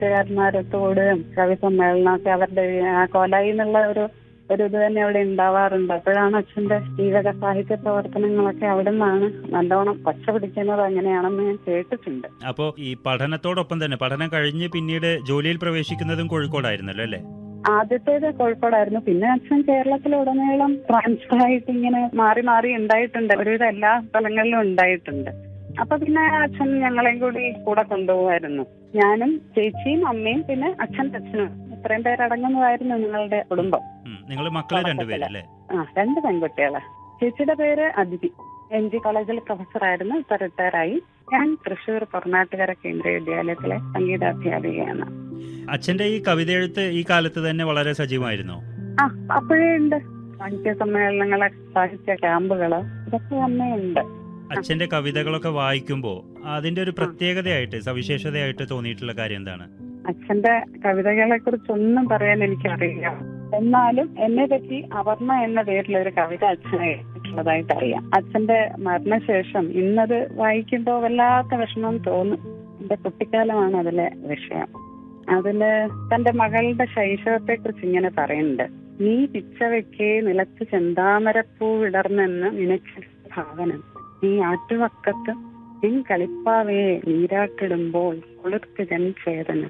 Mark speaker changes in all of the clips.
Speaker 1: സാഹിത്യകാരന്മാരൊത്ത് കൂടുകയും കവി സമ്മേളനമൊക്കെ അവരുടെ ആ കോലായി എന്നുള്ള ഒരു ഒരു ഇത് തന്നെ അവിടെ ഉണ്ടാവാറുണ്ട് അപ്പോഴാണ് അച്ഛന്റെ ജീവക സാഹിത്യ പ്രവർത്തനങ്ങളൊക്കെ അവിടെ നിന്നാണ് നല്ലോണം പച്ച പിടിക്കുന്നത് അങ്ങനെയാണെന്ന് ഞാൻ കേട്ടിട്ടുണ്ട്
Speaker 2: അപ്പോൾ ഈ പഠനത്തോടൊപ്പം തന്നെ പഠനം കഴിഞ്ഞ് പിന്നീട് ജോലിയിൽ പ്രവേശിക്കുന്നതും കോഴിക്കോടായിരുന്നല്ലോ അല്ലേ
Speaker 1: ആദ്യത്തേത് കോഴിക്കോടായിരുന്നു പിന്നെ അച്ഛൻ കേരളത്തിലുടനീളം ട്രാൻസ്ഫർ ആയിട്ട് ഇങ്ങനെ മാറി മാറി ഉണ്ടായിട്ടുണ്ട് ഒരുവിധം എല്ലാ സ്ഥലങ്ങളിലും ഉണ്ടായിട്ടുണ്ട് അപ്പൊ പിന്നെ അച്ഛൻ ഞങ്ങളെയും കൂടി കൂടെ കൊണ്ടുപോകായിരുന്നു ഞാനും ചേച്ചിയും അമ്മയും പിന്നെ അച്ഛൻ്റെ അച്ഛനും ഇത്രയും പേരടങ്ങുന്നതായിരുന്നു ഞങ്ങളുടെ കുടുംബം
Speaker 2: നിങ്ങൾ മക്കള് രണ്ടുപേരല്ലേ
Speaker 1: ആ രണ്ട് പെൺകുട്ടികളെ ചേച്ചിയുടെ പേര് അതിഥി എം ജി കോളേജിൽ പ്രൊഫസറായിരുന്നു ഇപ്പൊ റിട്ടയറായി ഞാൻ തൃശ്ശൂർ കർണാടകര കേന്ദ്രീയ വിദ്യാലയത്തിലെ സംഗീതാധ്യാപികയാണ്
Speaker 2: അച്ഛന്റെ ഈ കവിത എഴുത്ത് ഈ കാലത്ത് തന്നെ വളരെ സജീവമായിരുന്നോ
Speaker 1: ആ അപ്പോഴേ ഉണ്ട് സാഹിത്യ സമ്മേളനങ്ങള് സാഹിത്യ ക്യാമ്പുകള് ഇതൊക്കെ തന്നെ ഉണ്ട്
Speaker 2: അച്ഛന്റെ കവിതകളൊക്കെ വായിക്കുമ്പോൾ അതിന്റെ ഒരു പ്രത്യേകതയായിട്ട് സവിശേഷതയായിട്ട് തോന്നിയിട്ടുള്ള കാര്യം എന്താണ്
Speaker 1: അച്ഛന്റെ കവിതകളെ കുറിച്ചൊന്നും പറയാൻ എനിക്കറിയില്ല എന്നാലും എന്നെ പറ്റി അവർണ എന്ന പേരിൽ ഒരു കവിത അച്ഛനെ എഴുതിയിട്ടുള്ളതായിട്ട് അറിയാം അച്ഛന്റെ മരണശേഷം ഇന്നത് വായിക്കുമ്പോൾ വല്ലാത്ത വിഷമം തോന്നും എന്റെ കുട്ടിക്കാലമാണ് അതിലെ വിഷയം അതില് തന്റെ മകളുടെ ശൈശവത്തെ കുറിച്ച് ഇങ്ങനെ പറയുന്നുണ്ട് നീ പിച്ചവയ്ക്കേ നിലത്ത് ചെന്താമരപ്പൂ വിടർന്നെന്ന് നിനക്ക് ഭാവന നീ ആറ്റുവക്കത്ത് നിൻ കളിപ്പാവയെ നീരാട്ടിടുമ്പോൾ കുളിർക്ക് ജൻചേതന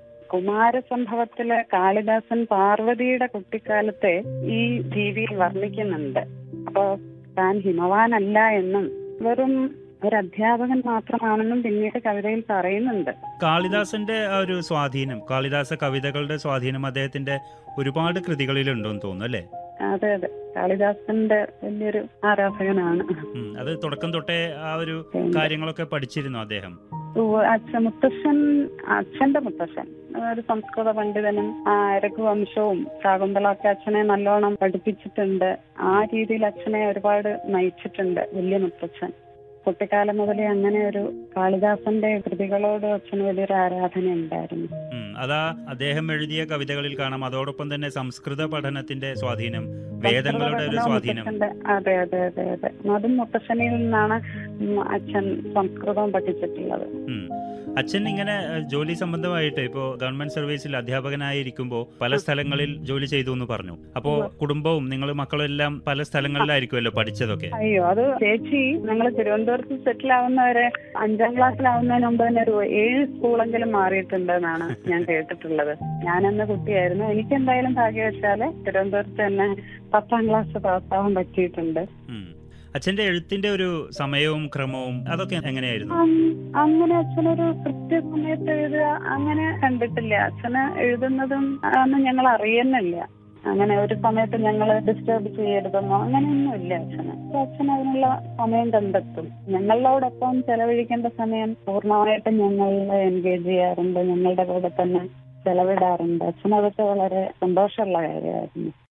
Speaker 1: കുമാരസംഭവത്തില് കാളിദാസൻ പാർവതിയുടെ കുട്ടിക്കാലത്തെ ഈ ജീവിയിൽ വർണ്ണിക്കുന്നുണ്ട് അപ്പോ താൻ ഹിമവാനല്ല എന്നും വെറും ഒരു അധ്യാപകൻ മാത്രമാണെന്നും പിന്നീട് കവിതയിൽ പറയുന്നുണ്ട്
Speaker 2: കാളിദാസന്റെ ആ ഒരു സ്വാധീനം കാളിദാസ കവിതകളുടെ സ്വാധീനം അദ്ദേഹത്തിന്റെ ഒരുപാട് കൃതികളിലുണ്ടെന്ന് തോന്നുന്നു അല്ലേ
Speaker 1: അതെ അതെ കാളിദാസന്റെ വലിയൊരു ആരാധകനാണ്
Speaker 2: ഉം, അത് തുടക്കം തൊട്ടേ ആ ഒരു കാര്യങ്ങളൊക്കെ പഠിച്ചിരുന്നു അദ്ദേഹം
Speaker 1: ഓ, അച്ഛൻ മുത്തശ്ശൻ അച്ഛന്റെ മുത്തശ്ശൻ ഒരു സംസ്കൃത പണ്ഡിതനും ആ രഘുവംശവും ശാകുന്തളൊക്കെ അച്ഛനെ നല്ലോണം പഠിപ്പിച്ചിട്ടുണ്ട് ആ രീതിയിൽ അച്ഛനെ ഒരുപാട് നയിച്ചിട്ടുണ്ട് വലിയ മുത്തച്ഛൻ കുട്ടിക്കാലം മുതലേ അങ്ങനെ ഒരു കാളിദാസന്റെ കൃതികളോട് അച്ഛന് വലിയൊരു ആരാധന ഉണ്ടായിരുന്നു
Speaker 2: ഉം, അതാ അദ്ദേഹം എഴുതിയ കവിതകളിൽ കാണാം അതോടൊപ്പം തന്നെ സംസ്കൃത പഠനത്തിന്റെ സ്വാധീനം വേദങ്ങളുടെ ഒരു സ്വാധീനം
Speaker 1: മുത്തച്ഛന്റെ അതെ അതെ അതെ അതെ അതും മുത്തച്ഛനിൽ നിന്നാണ് ഉം അച്ഛൻ സംസ്കൃതം പഠിച്ചിട്ടുള്ളത്
Speaker 2: ഉം. അച്ഛൻ ഇങ്ങനെ ഏഹ്, ജോലി സംബന്ധമായിട്ട് ഇപ്പോ ഗവൺമെന്റ് സർവീസിൽ അധ്യാപകനായിരിക്കുമ്പോൾ പല സ്ഥലങ്ങളിൽ ജോലി ചെയ്തു എന്ന് പറഞ്ഞു അപ്പോ കുടുംബവും നിങ്ങൾ മക്കളും എല്ലാം പല സ്ഥലങ്ങളിലായിരിക്കുമല്ലോ പഠിച്ചതൊക്കെ
Speaker 1: അയ്യോ അത് ചേച്ചി ഞങ്ങൾ തിരുവനന്തപുരത്ത് സെറ്റിൽ ആവുന്നവരെ അഞ്ചാം ക്ലാസ്സിലാവുന്നതിന് മുമ്പ് തന്നെ ഒരു ഏഴ് സ്കൂളെങ്കിലും മാറിയിട്ടുണ്ട് എന്നാണ് ഞാൻ കേട്ടിട്ടുള്ളത് ഞാനന്ന് കുട്ടിയായിരുന്നു എനിക്ക് എന്തായാലും ഭാഗ്യവശാല് തിരുവനന്തപുരത്ത് തന്നെ പത്താം ക്ലാസ് പാസ്സാവാൻ പറ്റിയിട്ടുണ്ട്
Speaker 2: ഉം. അച്ഛന്റെ എഴുത്തിന്റെ ഒരു സമയവും ക്രമവും അതൊക്കെ എങ്ങനെയായിരുന്നു
Speaker 1: അം- അങ്ങനെ അച്ഛനൊരു കൃത്യസമയത്ത് എഴുതുക അങ്ങനെ കണ്ടിട്ടില്ല അച്ഛന് എഴുതുന്നതും ഒന്നും ഞങ്ങൾ അറിയുന്നില്ല അങ്ങനെ ഒരു സമയത്ത് ഞങ്ങൾ ഡിസ്റ്റർബ് ചെയ്യരുതെന്നോ അങ്ങനെയൊന്നും ഇല്ല അച്ഛന് അപ്പൊ അച്ഛൻ അതിനുള്ള സമയം കണ്ടെത്തും ഞങ്ങളോടൊപ്പം ചെലവഴിക്കേണ്ട സമയം പൂർണ്ണമായിട്ടും ഞങ്ങൾ എൻഗേജ് ചെയ്യാറുണ്ട് ഞങ്ങളുടെ കൂടെ തന്നെ ചെലവിടാറുണ്ട് അച്ഛൻ അതൊക്കെ വളരെ സന്തോഷമുള്ള കാര്യമായിരുന്നു